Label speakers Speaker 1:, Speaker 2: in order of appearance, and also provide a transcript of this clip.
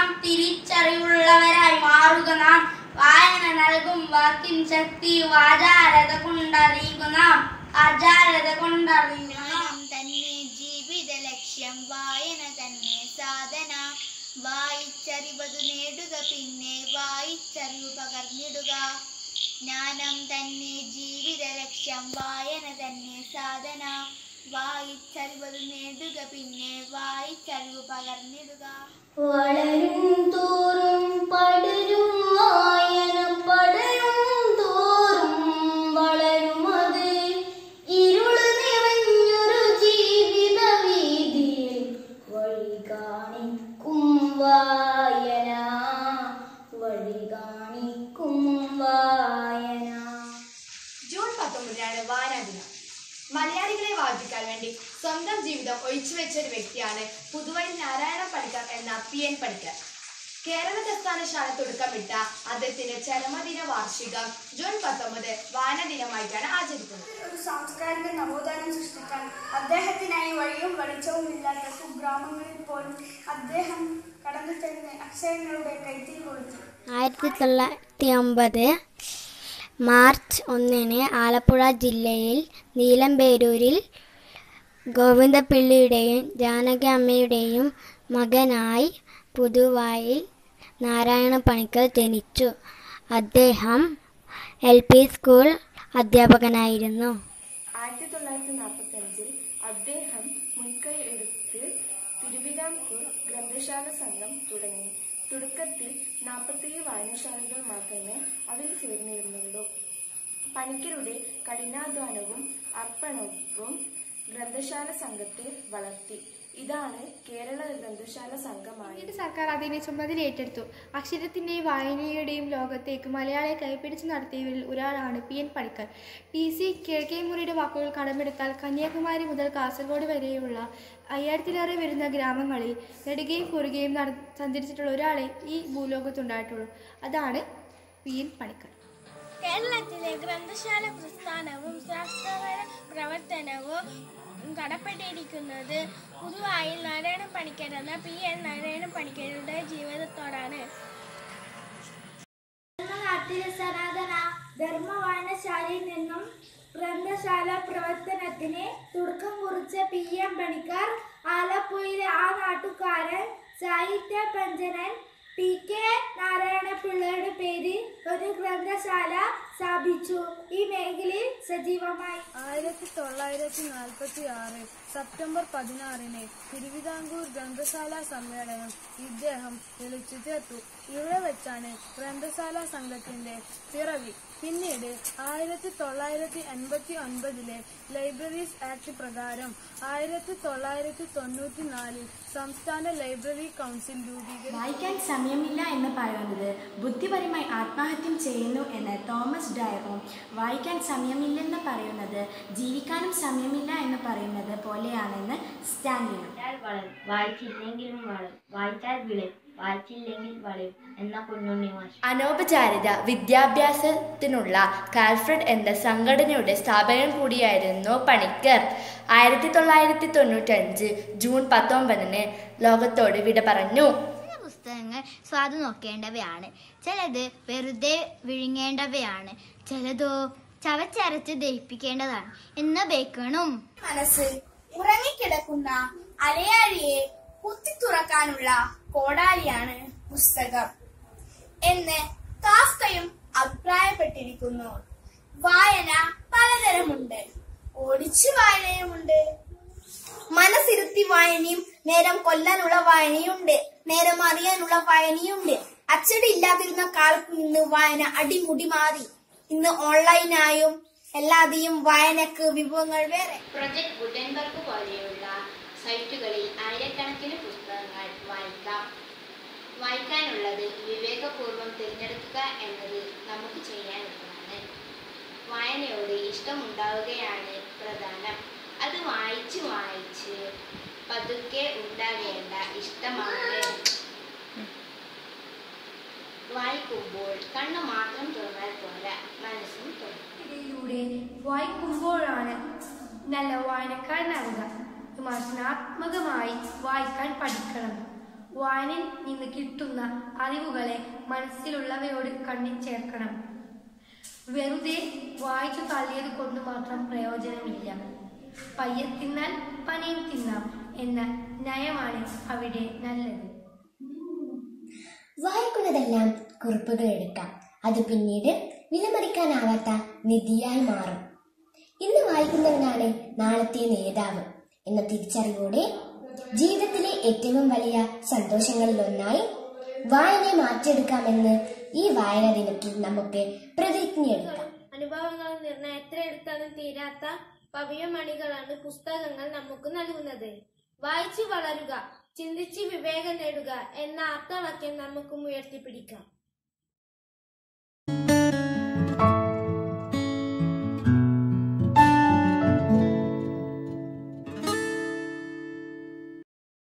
Speaker 1: നാം തിരിച്ചറിവുള്ളവരായി മാറുക നാം വായന നൽകും വാക്കിൻ ശക്തി വാചാരത കൊണ്ടറിയുക നാം ആചാരത കൊണ്ടറിയുക നാം
Speaker 2: തന്നെ ജീവിത ലക്ഷ്യം വായന തന്നെ സാധന വായിച്ചറിവതു നേടുക പിന്നെ വായിച്ചറിവ് പകർന്നിടുക ജ്ഞാനം തന്നെ ജീവിത ലക്ഷ്യം വായന തന്നെ സാധന വായിച്ചറിവതു നേടുക പിന്നെ വായിച്ചറിവ് പകർന്നിടുക
Speaker 3: വളരും തോറും പടരും വായന പടരും തോറും വളരും അത് ഇരുള് നിറഞ്ഞൊരു ജീവിത വീതിയിൽ വഴി കാണിക്കും വായന വഴി കാണിക്കും വായന
Speaker 4: ജൂൺ പത്തൊമ്പതിനാണ് വായനാ ദിനം മലയാളികളെ വായിപ്പിക്കാൻ വേണ്ടി സ്വന്തം ജീവിതം ഒഴിച്ചുവെച്ച ഒരു വ്യക്തിയാണ് പുതുവഴി നാരായണ പണിക്കർ എന്ന പി എൻ പണിക്കർ കേരള പ്രസ്ഥാനശാല തുടക്കമിട്ട അദ്ദേഹത്തിന്റെ ചരമദിന വാർഷികം ജൂൺ പത്തൊമ്പത് വായനാ ദിനമായിട്ടാണ് ആചരിക്കുന്നത്
Speaker 1: ഒരു സാംസ്കാരിക നവോത്ഥാനം സൃഷ്ടിക്കാൻ അദ്ദേഹത്തിനായി വഴിയും വെളിച്ചവും ഇല്ലാത്ത കുഗ്രാമങ്ങളിൽ പോലും അദ്ദേഹം കടന്നു ചെന്ന് അക്ഷരങ്ങളുടെ കൈത്തിൽ കൊടുത്തു
Speaker 5: ആയിരത്തി തൊള്ളായിരത്തി ഒമ്പത് മാർച്ച് ഒന്നിന് ആലപ്പുഴ ജില്ലയിൽ നീലമ്പേരൂരിൽ ഗോവിന്ദപിള്ളിയുടെയും ജാനകി അമ്മയുടെയും മകനായി പുതുവായിൽ നാരായണ പണിക്കർ ജനിച്ചു അദ്ദേഹം എൽ പി സ്കൂൾ അധ്യാപകനായിരുന്നു
Speaker 4: ആയിരത്തി തൊള്ളായിരത്തി നാൽപ്പത്തി അഞ്ചിൽ അദ്ദേഹം മുൻകൈ എടുത്ത് തിരുവിതാംകൂർ ഗ്രന്ഥശാല സംഘം തുടങ്ങി തുടക്കത്തിൽ നാൽപ്പത്തേഴ് വായനശാലകൾ മാത്രമേ അതിൽ ചേർന്നിരുന്നുള്ളൂ പണിക്കരുടെ കഠിനാധ്വാനവും അർപ്പണവും ഗ്രന്ഥശാല സംഘത്തെ വളർത്തി ഇതാണ് കേരള ഗ്രന്ഥശാല സംഘമായി
Speaker 6: പിന്നീട് സർക്കാർ അതിനെ ചുമതല ഏറ്റെടുത്തു അക്ഷരത്തിൻ്റെയും വായനയുടെയും ലോകത്തേക്ക് മലയാളിയെ കൈപ്പിടിച്ച് നടത്തിയവരിൽ ഒരാളാണ് P N Panicker T C കിഴക്കേമുറിയുടെ വാക്കുകൾ കടമെടുത്താൽ കന്യാകുമാരി മുതൽ കാസർഗോഡ് വരെയുള്ള അയ്യായിരത്തിലേറെ വരുന്ന ഗ്രാമങ്ങളിൽ നെടുകയും കുറുകയും നട സഞ്ചരിച്ചിട്ടുള്ള ഒരാളെ ഈ ഭൂലോകത്തുണ്ടായിട്ടുള്ളൂ അതാണ് പി എൻ പണിക്കർ
Speaker 2: കേരളത്തിലെ ഗ്രന്ഥശാല പ്രസ്ഥാനവും ശാസ്ത്രപര പ്രവർത്തനവും കടപ്പെട്ടിരിക്കുന്നത് പുതുവായി നാരായണ പണിക്കർ എന്ന പി എൻ നാരായണ പണിക്കരുടെ ജീവിതത്തോടാണ്
Speaker 1: നാട്ടിലെ സനാതന ധർമ്മ വായനശാലയിൽ നിന്നും ഗ്രന്ഥശാല പ്രവർത്തനത്തിന് തുടക്കം കുറിച്ച പി എം പണിക്കർ ആലപ്പുഴയിലെ ആ നാട്ടുകാരൻ സാഹിത്യ പഞ്ചനൻ പി കെ നാരായണ പിള്ളയുടെ പേരിൽ ഒരു ഗ്രന്ഥശാല സ്ഥാപിച്ചു ഈ മേഖലയിൽ സജീവമായി
Speaker 4: ആയിരത്തി തൊള്ളായിരത്തി നാൽപ്പത്തി ആറ് സെപ്റ്റംബർ പതിനാറിന് തിരുവിതാംകൂർ ഗ്രന്ഥശാല സമ്മേളനം ഇദ്ദേഹം വിളിച്ചു ചേർത്തു ഇവിടെ വെച്ചാണ് ഗ്രന്ഥശാല സംഘത്തിന്റെ പിറവി പിന്നീട് ആയിരത്തി തൊള്ളായിരത്തി എൺപത്തി ഒൻപതിലെ ലൈബ്രറീസ് ആക്ട് പ്രകാരം ആയിരത്തി തൊള്ളായിരത്തി തൊണ്ണൂറ്റി നാലിൽ സംസ്ഥാന ലൈബ്രറി കൗൺസിൽ രൂപീകരിച്ചു
Speaker 7: വായിക്കാൻ സമയമില്ല എന്ന് പറയുന്നത് ബുദ്ധിപരമായി ആത്മഹത്യം ചെയ്യുന്നു എന്ന് തോമസ് ഡയറും വായിക്കാൻ സമയമില്ലെന്ന് പറയുന്നത് ജീവിക്കാനും സമയമില്ല എന്ന് പറയുന്നത് പോലെയാണെന്ന് സ്റ്റാൻലിനും
Speaker 3: വളരും വായിച്ചില്ലെങ്കിലും വളരും വായിച്ചാൽ വിളയും വായിച്ചില്ലെങ്കിൽ വളയും എന്ന പൊന്നുണ്ണി മാഷ്
Speaker 4: അനൗപചാരിക വിദ്യാഭ്യാസത്തിനുള്ള കാൽഫ്രഡ് എന്ന സംഘടനയുടെ സ്ഥാപകൻ കൂടിയായിരുന്നു പണിക്കർ ആയിരത്തി തൊള്ളായിരത്തി തൊണ്ണൂറ്റഞ്ച് ജൂൺ പത്തൊമ്പതിന് ലോകത്തോട് വിട പറഞ്ഞു
Speaker 2: ചില പുസ്തകങ്ങൾ സ്വാദ് നോക്കേണ്ടവയാണ് ചിലത് വെറുതെ വിഴുങ്ങേണ്ടവയാണ് ചിലതോ ചവച്ചരച്ച് ദഹിപ്പിക്കേണ്ടതാണ് എന്ന് ബേക്കണം
Speaker 1: മനസ്സ് ഉറങ്ങിക്കിടക്കുന്ന അലയാഴിയെ കുത്തിത്തുറക്കാനുള്ള കോടാലിയാണ് പുസ്തകം എന്ന് കാസ്കയും അഭിപ്രായപ്പെട്ടിരിക്കുന്നു വായന പലതരമുണ്ട് ഓടിച്ചു വായനയുമുണ്ട് മനസ്സിരുത്തി വായനയും നേരം കൊല്ലാനുള്ള വായനയുണ്ട് നേരം അറിയാനുള്ള വായനയുണ്ട് അച്ചടി ഇല്ലാതിരുന്ന കാലത്ത് നിന്ന് വായന അടിമുടി മാറി ഇന്ന് ഓൺലൈനായും എല്ലാതെയും വായനക്ക് വിഭവങ്ങൾ വേറെ
Speaker 3: പ്രൊജക്ട് ഗുഡൻബർഗ് പോലെയുള്ള സൈറ്റുകളിൽ ആയിരക്കണക്കിന് പുസ്തകങ്ങൾ വായിക്കാം വായിക്കാനുള്ളത് വിവേകപൂർവ്വം തിരഞ്ഞെടുക്കുക എന്നത് നമുക്ക് ചെയ്യാനുള്ളതാണ് വായനയോട് ഇഷ്ടമുണ്ടാവുകയാണ് പ്രധാനം അത് വായിച്ച് വായിച്ച് പതുക്കെ ഉണ്ടാകേണ്ട ഇഷ്ടമാണ് വായിക്കുമ്പോൾ കണ്ണ് മാത്രം തുറന്നാൽ പോരാ മനസ്സും തുറക്കും
Speaker 6: ഇതിലൂടെ വായിക്കുമ്പോഴാണ് നല്ല വായനക്കാരനാവുക വിമർശനാത്മകമായി വായിക്കാൻ പഠിക്കണം
Speaker 8: വായനയിൽ നിന്ന് കിട്ടുന്ന അറിവുകളെ മനസ്സിലുള്ളവയോട് കണ്ണിച്ചേർക്കണം വെറുതെ വായിച്ചു തള്ളിയത് കൊണ്ട് മാത്രം പ്രയോജനമില്ല പയ്യെ തിന്നാൽ പനയും തിന്നാം എന്ന നയമാണ് അവിടെ നല്ലത്
Speaker 9: വായിക്കുന്നതെല്ലാം കുറിപ്പുകൾ എടുക്കാം അത് പിന്നീട് വിലമതിക്കാനാവാത്ത നിധിയായി മാറും ഇന്ന് വായിക്കുന്നവനാണ് നാളത്തെ നേതാവ് എന്ന തിരിച്ചറിവോടെ ജീവിതത്തിലെ ഏറ്റവും വലിയ സന്തോഷങ്ങളിലൊന്നായി വായനയെ മാറ്റിയെടുക്കാമെന്ന് ഈ വായന ദിനത്തിൽ നമുക്ക് പ്രതിജ്ഞയെടുക്കാം
Speaker 10: അനുഭവങ്ങളിൽ നിന്ന് എത്ര എടുത്താലും തീരാത്ത പവ്യമണികളാണ് പുസ്തകങ്ങൾ നമുക്ക് നൽകുന്നത് വായിച്ചു വളരുക ചിന്തിച്ച് വിവേകം നേടുക എന്ന ആപ്തവാക്യം നമുക്ക് ഉയർത്തിപ്പിടിക്കാം